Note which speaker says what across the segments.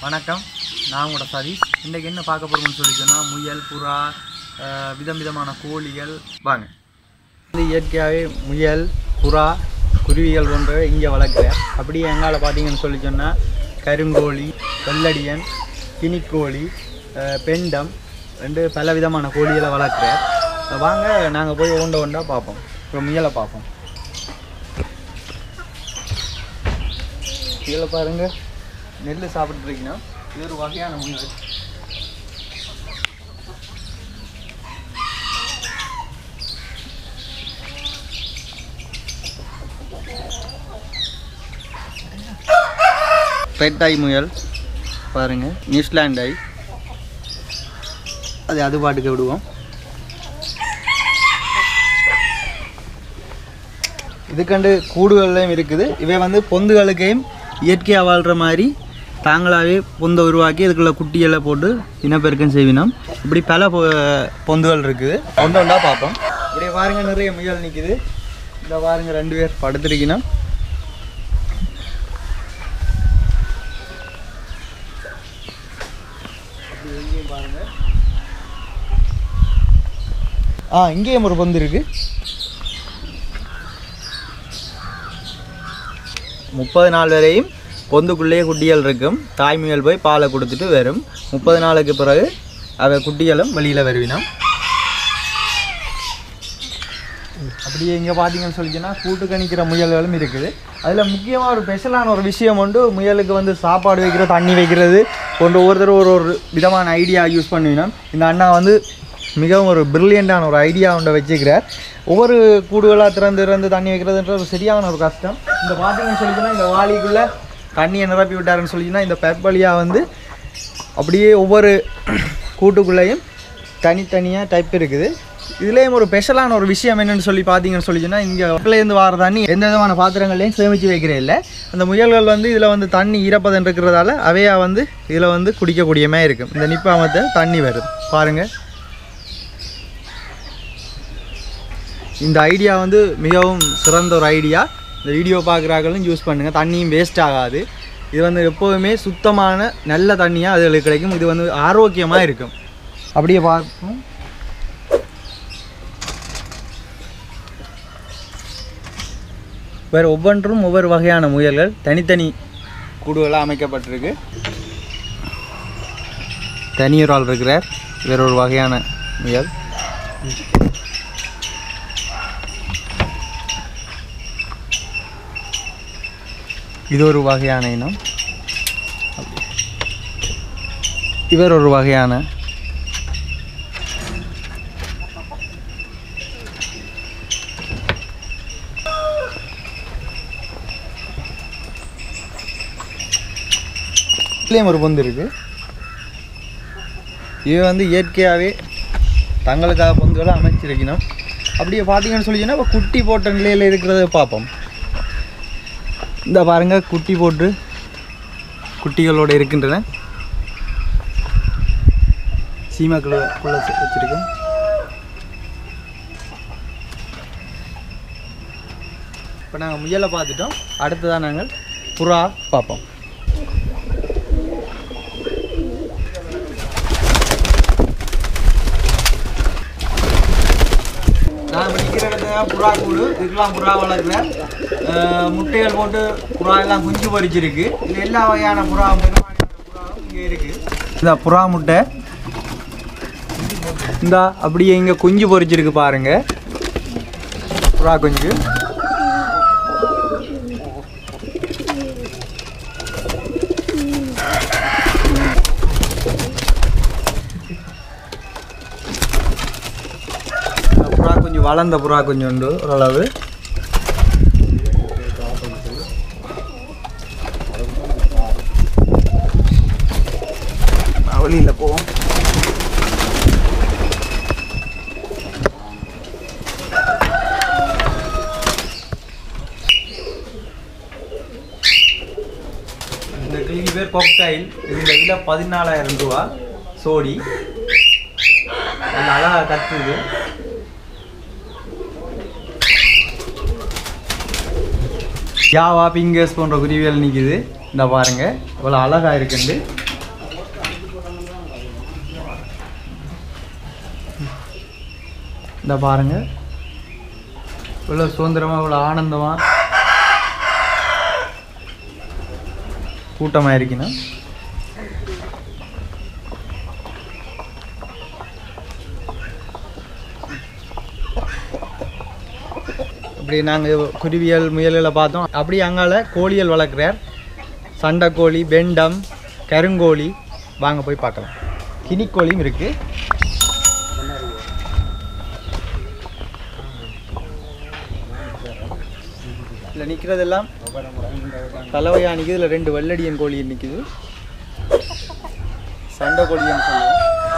Speaker 1: வணக்கம் நான் உங்களோட சதீஷ் இன்றைக்கு என்ன பார்க்க போகிறோம்னு சொல்லி சொன்னால் முயல் புறா அஹ், விதம் விதமான கோழிகள் வாங்க இது இயற்கையாகவே முயல் புறா குருவிகள் போன்றவை இங்கே வளர்க்குறேன் அப்படியே எங்கால பார்த்தீங்கன்னு சொல்லி சொன்னால் கருங்கோழி வெள்ளடியன் கினிக்கோழி அஹ், பெண்டம் ரெண்டு பல விதமான கோழிகளை வளர்க்குறேன் வாங்க நாங்கள் போய் ஒண்ட ஒண்டா பார்ப்போம் இப்போ முயலை பார்ப்போம் இதில் பாருங்க நெல் சாப்பிட்டு இருக்கீங்கன்னா இது ஒரு வகையான முயல் ரெட் ஐ முயல் பாருங்க நியூசிலாண்ட் ஐ அது அது பாட்டுக்கு விடுவோம் இதுக்கண்டு கூடுகள்லையும் இருக்குது இவை வந்து பொந்துகளுக்கையும் இயற்கையாக வாழ்கிற மாதிரி தாங்களாகவே பொந்தை உருவாக்கி இதுக்குள்ள குட்டியெல்லாம் போட்டு இனப்பெருக்கம் செய்வினோம் இப்படி பல பொ- பொந்துகள் இருக்குது ஒன்று ஒன்றா பார்ப்போம் இப்படி பாருங்க நிறைய முயல் நிற்குது இந்த பாருங்க ரெண்டு பேர் படுத்துருக்கணும் பாருங்க ஆ இங்கேயும் ஒரு பொந்து இருக்குது முப்பது நாள் வரையும் பொந்துக்குள்ளேயே குட்டிகள் இருக்கும் தாய்முயல் போய் பாலை கொடுத்துட்டு வரும் முப்பது நாளுக்கு பிறகு அவை குட்டிகளும் வெளியில் வருவினோம் அப்படியே இங்கே பார்த்தீங்கன்னு சொல்லிச்சுன்னா கூட்டு கணிக்கிற முயல்களும் இருக்குது அதில் முக்கியமாக ஒரு ஸ்பெஷலான ஒரு விஷயம் உண்டு முயலுக்கு வந்து சாப்பாடு வைக்கிறது தண்ணி வைக்கிறது போன்ற ஒவ்வொருத்தரும் ஒரு ஒரு விதமான ஐடியா யூஸ் பண்ணுவினோம் இந்த அண்ணா வந்து மிகவும் ஒரு பிரில்லியண்டான ஒரு ஐடியா ஒன்றை வச்சுக்கிறார் ஒவ்வொரு கூடுகளாக திறந்து திறந்து தண்ணி வைக்கிறதுன்ற ஒரு சரியான ஒரு கஷ்டம் இந்த பார்த்தீங்கன்னு சொல்லிச்சுன்னா இந்த வாளிக்குள்ளே தண்ணியை நிரப்பி விட்டாருன்னு சொல்லிச்சுன்னா இந்த பெப்பலியாக வந்து அப்படியே ஒவ்வொரு கூட்டுக்குள்ளேயும் தனித்தனியாக டைப் இருக்குது இதுலேயும் ஒரு ஸ்பெஷலான ஒரு விஷயம் என்னன்னு சொல்லி பார்த்தீங்கன்னு சொல்லிச்சுன்னா இங்கே கப்பலேருந்து வர தண்ணி எந்த விதமான பாத்திரங்களையும் சேமித்து வைக்கிறே இல்லை அந்த முயல்கள் வந்து இதில் வந்து தண்ணி ஈரப்பதம் இருக்கிறதால அவையா வந்து இதில் வந்து குடிக்கக்கூடியமே இருக்கும் இந்த நிப்பாமத்தை தண்ணி வருது பாருங்கள் இந்த ஐடியா வந்து மிகவும் சிறந்த ஒரு ஐடியா இந்த வீடியோ பார்க்குறாங்களும் யூஸ் பண்ணுங்கள் தண்ணியும் வேஸ்ட் ஆகாது இது வந்து எப்போதுமே சுத்தமான நல்ல தண்ணியாக அதுகளுக்கு கிடைக்கும் இது வந்து ஆரோக்கியமாக இருக்கும் அப்படியே பார்ப்போம் வேறு ஒவ்வொன்றும் ஒவ்வொரு வகையான முயல்கள் தனித்தனி கூடுகளாக அமைக்கப்பட்டிருக்கு தனியொரு ஆள் இருக்கிறார் வேற ஒரு வகையான முயல் இது ஒரு வகையான இனம் இவர் ஒரு வகையான இதுலேயும் ஒரு பொந்து இருக்கு இது வந்து இயற்கையாகவே தங்களுக்காக பொந்துகளை அமைச்சிருக்கணும் அப்படியே பார்த்தீங்கன்னு சொல்லிச்சுன்னா இப்போ குட்டி போட்ட நிலையில் இருக்கிறத பார்ப்போம் இந்த பாருங்க குட்டி போட்டு குட்டிகளோட இருக்கின்றன சீமாக்குள்ள குள்ள வச்சிருக்கோம் இப்போ நாங்கள் முயலை பார்த்துட்டோம் அடுத்ததான் நாங்கள் புறா பார்ப்போம் நான் நிற்கிற இடத்துல புறா கூடு இதுக்கெல்லாம் புறா வளர்க்குறேன் அஹ் முட்டைகள் போட்டு புறா எல்லாம் குஞ்சு பொரிச்சிருக்கு இது எல்லா வகையான புறாவும் பெரும்பாலான புறாவும் இங்கே இருக்கு இந்த புறா முட்டை இந்த அப்படியே இங்கே குஞ்சு பொரிச்சிருக்கு பாருங்க புறா குஞ்சு இந்த புறா குஞ்சு வளர்ந்த புறா குஞ்சு உண்டு ஓரளவு வழியில் போவோம் இந்த கிளிக்கு பேர் கொக்கைல் இந்த விலை பதினாலாயிரம் ரூபா சோடி நல்ல அழகா கத்துது யாவா பிங்கர்ஸ் போன்ற குருவிகள் நிற்கிது இந்த பாருங்க இவ்வளோ அழகா இருக்குண்டு இந்த பாருங்க இவ்வளோ சுதந்திரமாக இவ்வளோ ஆனந்தமாக கூட்டமாக இருக்குன்னா இப்படி நாங்கள் குருவியல் முயல்களை பார்த்தோம் அப்படி அங்கால கோழிகள் வளர்க்குறார் சண்டைக்கோழி வெண்டம் கருங்கோழி வாங்க போய் பார்க்கலாம் கினிக்கோழியும் இருக்குது இதில் நிற்கிறதெல்லாம் தலைவையா நிற்குது இதில் ரெண்டு வெள்ளடியன் கோழி நிற்குது சண்டை கோழின்னு சொல்லுவோம்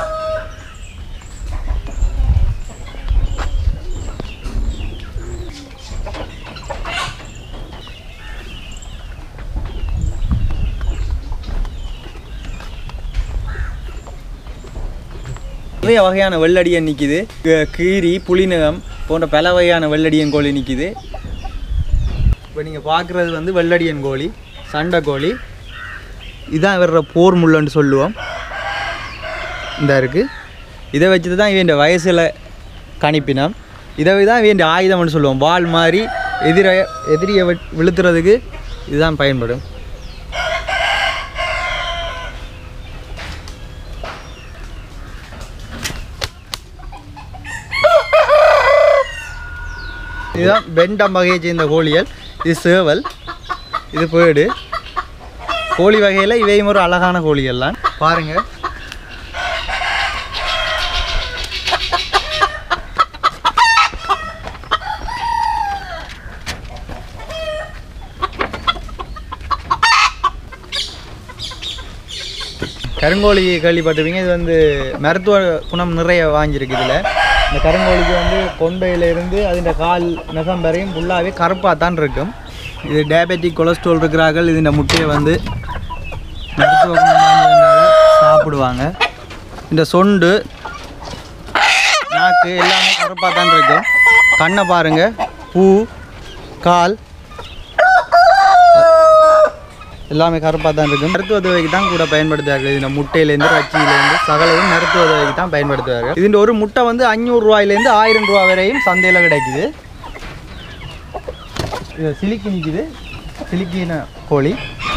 Speaker 1: நிறைய வகையான வெள்ளடியன் நிற்கிது கீரி புலிநகம் போன்ற பல வகையான வெள்ளடியன் கோழி நிற்கிது இப்போ நீங்கள் பார்க்குறது வந்து வெள்ளடியன் கோழி சண்டை கோழி இதான் வர்ற போர் முள்ளன்னு சொல்லுவோம் இந்த இருக்குது இதை வச்சுட்டு தான் இவன் வயசில் கணிப்பினம் இதை தான் இவன் ஆயுதம்னு சொல்லுவோம் வாள் மாதிரி எதிர எதிரியை வெ- விழுத்துறதுக்கு இதுதான் பயன்படும் இதுதான் வெண்டம் வகையை சேர்ந்த கோழிகள் இது சேவல் இது பேடு கோழி வகையில் இவையும் ஒரு அழகான கோழிகள்லாம் பாருங்க கருங்கோழி கேள்விப்பட்டிருப்பீங்க இது வந்து மருத்துவ குணம் நிறைய வாங்கியிருக்கு இதில் இந்த கருங்கோழிக்கு வந்து கொண்டையில இருந்து அதிൻ്റെ கால் நகம் வரையும் ஃபுல்லாகவே கருப்பாக தான் இருக்கும் இது டயபெட்டிக் கொலஸ்ட்ரால் இருக்கிறார்கள் இந்த முட்டையை வந்து மருத்துவ குணம் வாய்ந்ததுனால சாப்பிடுவாங்க இந்த சொண்டு நாக்கு எல்லாமே கருப்பாக தான் இருக்கும் கண்ணை பாருங்க பூ கால் எல்லாமே கருப்பாக தான் இருக்கும் மருத்துவ தேவைக்கு தான் கூட பயன்படுத்துவார்கள் இந்த முட்டையிலேருந்து ரச்சியிலேருந்து சகலவும் மருத்துவ தேவைக்கு தான் பயன்படுத்துவார்கள் இதுன்ற ஒரு முட்டை வந்து அஞ்சூறு ரூபாயிலேருந்து ஆயிரம் ரூபா வரையும் சந்தையில் கிடைக்குது இது சிலிக்கி நிற்குது சிலிக்கின கோழி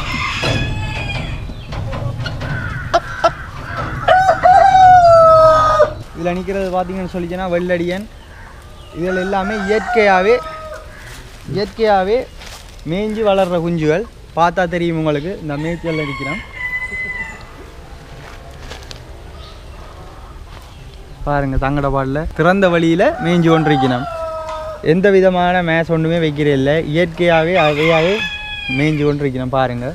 Speaker 1: இதில் நிற்கிறது பார்த்தீங்கன்னு சொல்லிச்சுன்னா வெள்ளடியன் இதில் எல்லாமே இயற்கையாகவே இயற்கையாகவே மேய்ஞ்சு வளர்கிற குஞ்சுகள் பார்த்தா தெரியும் உங்களுக்கு இந்த மேய்ச்சலில் நிற்கிறோம் பாருங்க தங்கட பாலில் திறந்த வழியில் மேய்ஞ்சு கொண்டிருக்கணும் எந்த விதமான மேஸ் ஒன்றுமே வைக்கிற இல்லை இயற்கையாகவே அவையாகவே மேய்ஞ்சு கொண்டிருக்கணும் பாருங்க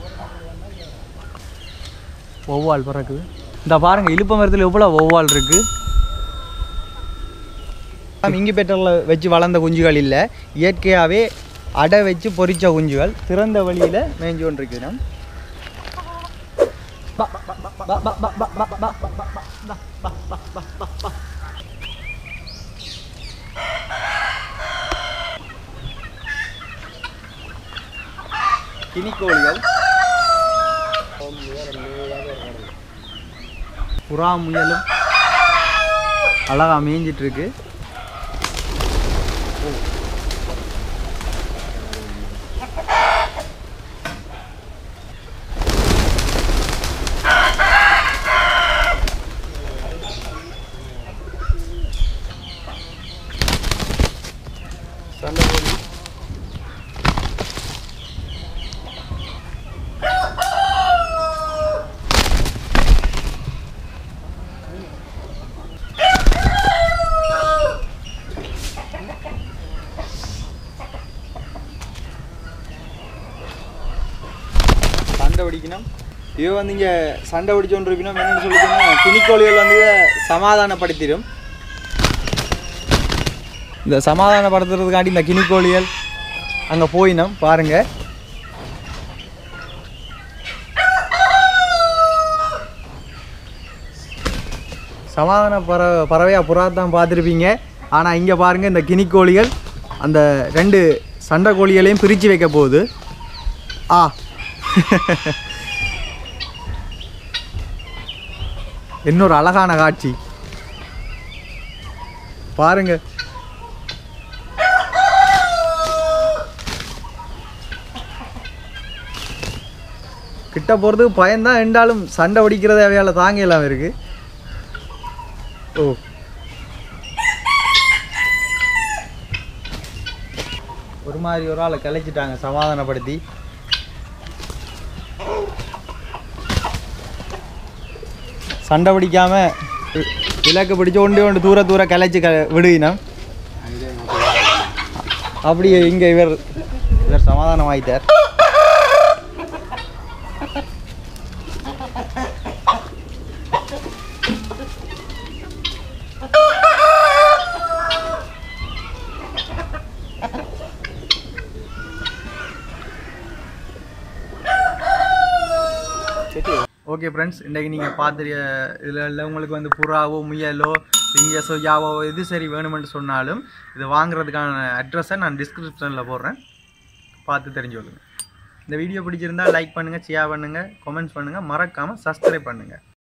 Speaker 1: ஒவ்வால் பிறக்குது இந்த பாருங்க இழுப்ப மரத்தில் எவ்வளோ ஒவ்வால் இருக்குது இங்கி பெட்டரில் வச்சு வளர்ந்த குஞ்சுகள் இல்லை இயற்கையாகவே அடை வச்சு பொரிச்ச குஞ்சுகள் திறந்த வழியில் மேய்ஞ்சு கொண்டிருக்கிறோம் கினிக்கோழிகள் புறா முயலும் அழகா மேய்ஞ்சிட்டு இருக்கு சண்டைக்கோழி சண்டை பிடிக்கணும் இவ வந்து இங்கே சண்டை பிடிச்சோன்னு இருக்கணும் என்னென்னு சொல்லிட்டோம்னா கினிக்கோழிகள் வந்து சமாதானப்படுத்திடும் இந்த சமாதானப்படுத்துறதுக்காண்டி இந்த கினிக்கோழிகள் அங்கே போயினோம் பாருங்க சமாதான பற பறவையாக புறா தான் பார்த்துருப்பீங்க ஆனால் இங்கே பாருங்கள் இந்த கினிக்கோழிகள் அந்த ரெண்டு சண்டை கோழிகளையும் பிரித்து வைக்க போகுது ஆ இன்னொரு அழகான காட்சி பாருங்க கிட்ட போகிறதுக்கு பயம்தான் இருந்தாலும் சண்டை பிடிக்கிறத அவையால தாங்க இல்லாமல் இருக்கு ஓ ஒரு மாதிரி ஒரு ஆளை கலைச்சிட்டாங்க சமாதானப்படுத்தி சண்டை பிடிக்காம வி- விளக்கு பிடிச்சு ஒன்று ஒன்று தூர தூர கலைச்சு க விடுவினம் அப்படியே இங்கே இவர் இவர் சமாதானம் ஆயிட்டார் ஓகே ஃப்ரெண்ட்ஸ் இன்றைக்கு நீங்கள் பார்த்து இதில் இல்லை உங்களுக்கு வந்து புறாவோ முயலோ இங்கே சொய்யாவோ எது சரி வேணுமென்று சொன்னாலும் இது வாங்குறதுக்கான அட்ரஸை நான் டிஸ்கிரிப்ஷனில் போடுறேன் பார்த்து தெரிஞ்சு கொள்ளுங்க இந்த வீடியோ பிடிச்சிருந்தா லைக் பண்ணுங்கள் ஷேர் பண்ணுங்கள் கமெண்ட்ஸ் பண்ணுங்கள் மறக்காமல் சப்ஸ்கிரைப் பண்ணுங்கள்